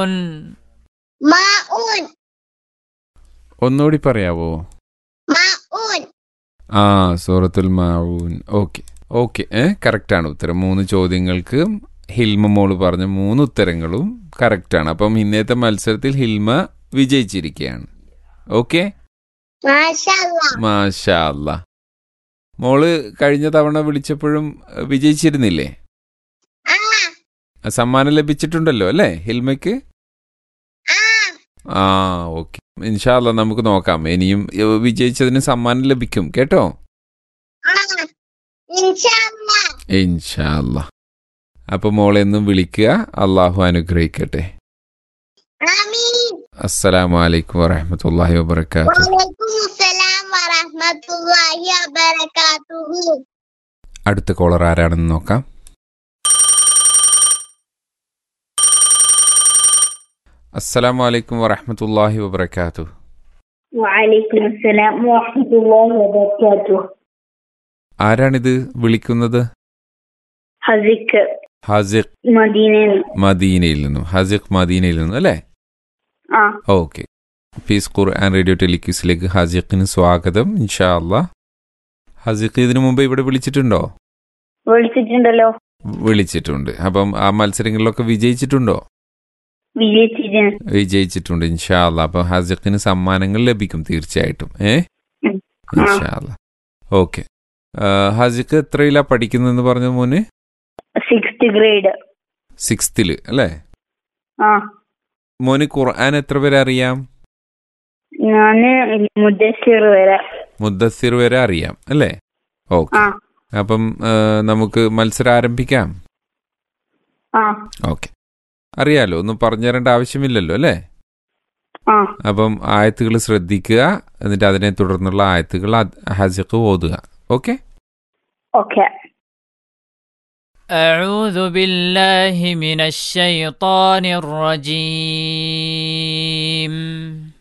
ماء ഒന്നുകൂടി പറയാവോ ماء ആ സൂറത്തുൽ മാവൂൻ ഓക്കെ ഓക്കെ ഏ കറക്റ്റാണ് ഉത്തരം മൂന്ന് ചോദ്യങ്ങൾക്ക് ഹിൽമ മോള് പറഞ്ഞ മൂന്ന് ഉത്തരങ്ങളും കറക്റ്റാണ് അപ്പം ഇന്നത്തെ മത്സരത്തിൽ ഹിൽമ വിജയിച്ചിരിക്കുകയാണ് ഓക്കെ ما شاء الله മാഷാ അല്ലാ മോള് കഴിഞ്ഞ തവണ വിളിച്ചപ്പോഴും ഏഹ്, വിജയിച്ചിരുന്നില്ലേ آه ആ, സമ്മാനം ലഭിച്ചിട്ടുണ്ടല്ലോ അല്ലേ ഹിൽമയ്ക്ക് آه ആ ഓക്കെ ഇൻഷാല്ല നമുക്ക് നോക്കാം ഇനിയും ഏഹ്, വിജയിച്ചതിന് സമ്മാനം ലഭിക്കും കേട്ടോ آه إن شاء الله ഇൻഷാല്ല അപ്പൊ മോളെ എന്നും വിളിക്കുക അള്ളാഹു അനുഗ്രഹിക്കട്ടെ آمين അസ്സലാമു അലൈക്കും വറഹമത്തല്ലാഹി വബർക്കാത്തു وعليكم السلام ورحمة الله وبركاته അടുത്ത കോളർ ആരാണെന്ന് നോക്കാം അസ്സലാമു അലൈക്കും വറഹമത്തല്ലാഹി വബർക്കാത്തു وعليكم السلام ورحمة الله وبركاته ആരാണിത് വിളിക്കുന്നത് حزك ഹസിഖ് مدينة മദീനയിൽ നിന്നും ഹസിഖ് മദീനയിൽ നിന്നും അല്ലേ آه ഓക്കെ പീസ് ഖുർആൻ റേഡിയോ ടെലിക്യൂസിലേക്ക് ഹസിഖിന് സ്വാഗതം ഇൻഷാ അല്ലാ ഹസിഖ് ഇതിനു മുമ്പ് ഇവിടെ വിളിച്ചിട്ടുണ്ടോ വിളിച്ചിട്ടുണ്ടല്ലോ വിളിച്ചിട്ടുണ്ട് അപ്പം ആ മത്സരങ്ങളിലൊക്കെ വിജയിച്ചിട്ടുണ്ടോ വിജയിച്ചിരുന്നു വിജയിച്ചിട്ടുണ്ട് ഇൻഷാ അല്ലാ അപ്പം ഹസിഖിന് സമ്മാനങ്ങൾ ലഭിക്കും തീർച്ചയായിട്ടും ഏ ഉം. ഇൻഷാ അല്ലാ ഓക്കെ ഹസിഖ് എത്രയിലാ പഠിക്കുന്നതെന്ന് പറഞ്ഞ മോന് സിക്സ്ത് ഗ്രേഡ് സിക്സ്ത്തില് അല്ലേ ആ മോന് ഖുർആൻ എത്ര പേരെ അറിയാം ഞാന് മുദ്ദസിർ വരെ മുദ്ദസിർ വരെ അറിയാം അല്ലേ ഓക്കെ ആ അപ്പം ആ, നമുക്ക് മത്സരം ആരംഭിക്കാം ആ ഓക്കെ അറിയാലോ ഒന്നും പറഞ്ഞു തരേണ്ട ആവശ്യമില്ലല്ലോ അല്ലേ ആ അപ്പം ആയത്തുകൾ ശ്രദ്ധിക്കുക എന്നിട്ട് അതിനെ തുടർന്നുള്ള ആയത്തുകൾ ഹസിഖ് ഓതുക ഓക്കെ ഓക്കെ أعوذ بالله من الشيطان الرجيم